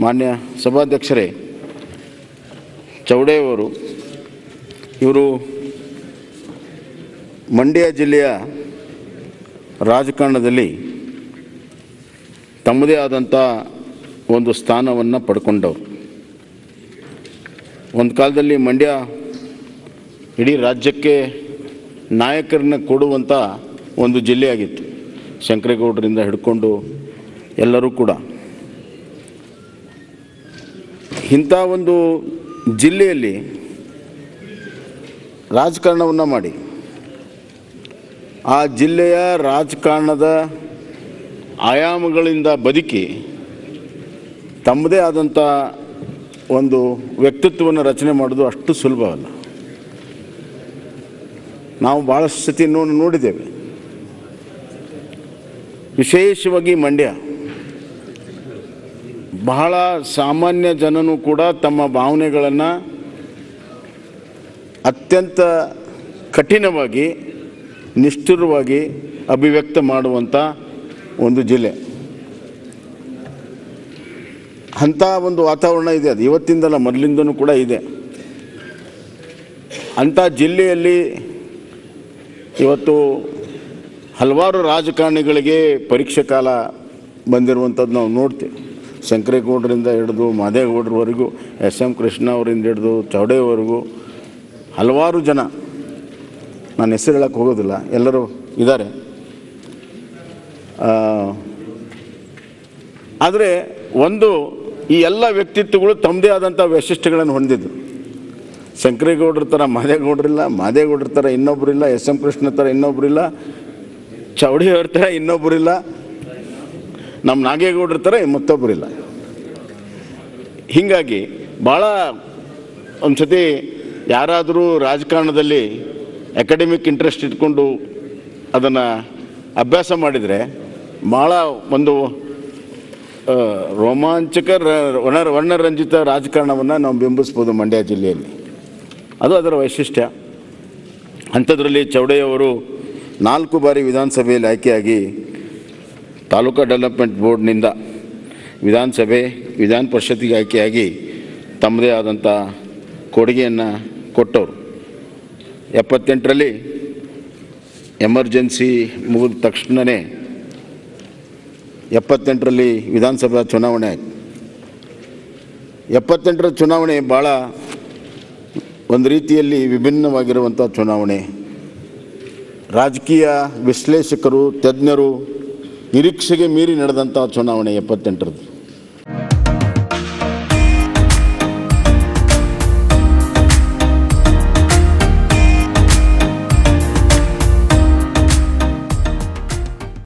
ಮಾನ್ಯ ಸಭಾಧ್ಯಕ್ಷರೇ ಚೌಡೆಯವರು ಇವರು ಮಂಡ್ಯ ಜಿಲ್ಲೆಯ ರಾಜಕಾರಣದಲ್ಲಿ ತಮ್ಮದೇ ಆದಂಥ ಒಂದು ಸ್ಥಾನವನ್ನು ಪಡ್ಕೊಂಡವರು ಒಂದು ಕಾಲದಲ್ಲಿ ಮಂಡ್ಯ ಇಡೀ ರಾಜ್ಯಕ್ಕೆ ನಾಯಕರನ್ನ ಕೊಡುವಂಥ ಒಂದು ಜಿಲ್ಲೆಯಾಗಿತ್ತು ಶಂಕರೇಗೌಡರಿಂದ ಹಿಡ್ಕೊಂಡು ಎಲ್ಲರೂ ಕೂಡ ಇಂಥ ಒಂದು ಜಿಲ್ಲೆಯಲ್ಲಿ ರಾಜಕಾರಣವನ್ನು ಮಾಡಿ ಆ ಜಿಲ್ಲೆಯ ರಾಜಕಾರಣದ ಆಯಾಮಗಳಿಂದ ಬದುಕಿ ತಮ್ಮದೇ ಆದಂಥ ಒಂದು ವ್ಯಕ್ತಿತ್ವವನ್ನು ರಚನೆ ಮಾಡೋದು ಅಷ್ಟು ಸುಲಭವಲ್ಲ ನಾವು ಭಾಳಷ್ಟು ಸತಿ ನೋ ನೋಡಿದ್ದೇವೆ ವಿಶೇಷವಾಗಿ ಮಂಡ್ಯ ಬಹಳ ಸಾಮಾನ್ಯ ಜನನೂ ಕೂಡ ತಮ್ಮ ಭಾವನೆಗಳನ್ನು ಅತ್ಯಂತ ಕಠಿಣವಾಗಿ ನಿಷ್ಠುರವಾಗಿ ಅಭಿವ್ಯಕ್ತ ಮಾಡುವಂಥ ಒಂದು ಜಿಲ್ಲೆ ಅಂಥ ಒಂದು ವಾತಾವರಣ ಇದೆ ಅದು ಇವತ್ತಿಂದಲ್ಲ ಮೊದಲಿಂದನೂ ಕೂಡ ಇದೆ ಅಂಥ ಜಿಲ್ಲೆಯಲ್ಲಿ ಇವತ್ತು ಹಲವಾರು ರಾಜಕಾರಣಿಗಳಿಗೆ ಪರೀಕ್ಷೆ ಕಾಲ ಬಂದಿರುವಂಥದ್ದು ನಾವು ನೋಡ್ತೀವಿ ಶಂಕರೇಗೌಡರಿಂದ ಹಿಡಿದು ಮಾದೇಗೌಡರವರೆಗೂ ಎಸ್ ಎಂ ಕೃಷ್ಣ ಅವರಿಂದ ಹಿಡಿದು ಚೌಡೆಯವರೆಗೂ ಹಲವಾರು ಜನ ನಾನು ಹೆಸರು ಹೇಳಕ್ಕೆ ಹೋಗೋದಿಲ್ಲ ಎಲ್ಲರೂ ಇದ್ದಾರೆ ಆದರೆ ಒಂದು ಈ ಎಲ್ಲ ವ್ಯಕ್ತಿತ್ವಗಳು ತಮ್ಮದೇ ಆದಂಥ ವೈಶಿಷ್ಟ್ಯಗಳನ್ನು ಹೊಂದಿದ್ದು ಶಂಕರೇಗೌಡರ ಥರ ಮಾದೇಗೌಡರಿಲ್ಲ ಮಾದೇಗೌಡರ ಥರ ಇನ್ನೊಬ್ಬರಿಲ್ಲ ಎಸ್ ಎಂ ಕೃಷ್ಣ ಥರ ಇನ್ನೊಬ್ಬರಿಲ್ಲ ಚೌಡಿಯವ್ರ ಥರ ಇನ್ನೊಬ್ಬರಿಲ್ಲ ನಮ್ಮ ನಾಗೇಗೌಡರ ಥರ ಮತ್ತೊಬ್ಬರಿಲ್ಲ ಹೀಗಾಗಿ ಭಾಳ ಒಂದು ಸತಿ ಯಾರಾದರೂ ರಾಜಕಾರಣದಲ್ಲಿ ಅಕಾಡೆಮಿಕ್ ಇಂಟ್ರೆಸ್ಟ್ ಇಟ್ಕೊಂಡು ಅದನ್ನು ಅಭ್ಯಾಸ ಮಾಡಿದರೆ ಭಾಳ ಒಂದು ಆ, ರೋಮಾಂಚಕ ರ- ವರ್ಣ ವರ್ಣರಂಜಿತ ರಾಜಕಾರಣವನ್ನು ನಾವು ಬಿಂಬಿಸ್ಬೋದು ಮಂಡ್ಯ ಜಿಲ್ಲೆಯಲ್ಲಿ ಅದು ಅದರ ವೈಶಿಷ್ಟ್ಯ ಅಂಥದ್ರಲ್ಲಿ ಚೌಡೆಯವರು ನಾಲ್ಕು ಬಾರಿ ವಿಧಾನಸಭೆಯಲ್ಲಿ ಆಯ್ಕೆಯಾಗಿ ತಾಲೂಕಾ ಡೆವಲಪ್ಮೆಂಟ್ ಬೋರ್ಡ್ನಿಂದ ವಿಧಾನಸಭೆ ವಿಧಾನ ಪರಿಷತ್ತಿಗೆ ಆಯ್ಕೆಯಾಗಿ ತಮ್ಮದೇ ಆದಂಥ ಕೊಡುಗೆಯನ್ನು ಕೊಟ್ಟವರು ಎಪ್ಪತ್ತೆಂಟರಲ್ಲಿ ಎಮರ್ಜೆನ್ಸಿ ಮುಗಿದ ತಕ್ಷಣವೇ ಎಪ್ಪತ್ತೆಂಟರಲ್ಲಿ ವಿಧಾನಸಭಾ ಚುನಾವಣೆ ಆಯ್ತು ಎಪ್ಪತ್ತೆಂಟರ ಚುನಾವಣೆ ಭಾಳ ಒಂದು ರೀತಿಯಲ್ಲಿ ವಿಭಿನ್ನವಾಗಿರುವಂಥ ಚುನಾವಣೆ ರಾಜಕೀಯ ವಿಶ್ಲೇಷಕರು ತಜ್ಞರು ನಿರೀಕ್ಷೆಗೆ ಮೀರಿ ನಡೆದಂಥ ಚುನಾವಣೆ ಎಪ್ಪತ್ತೆಂಟರದ್ದು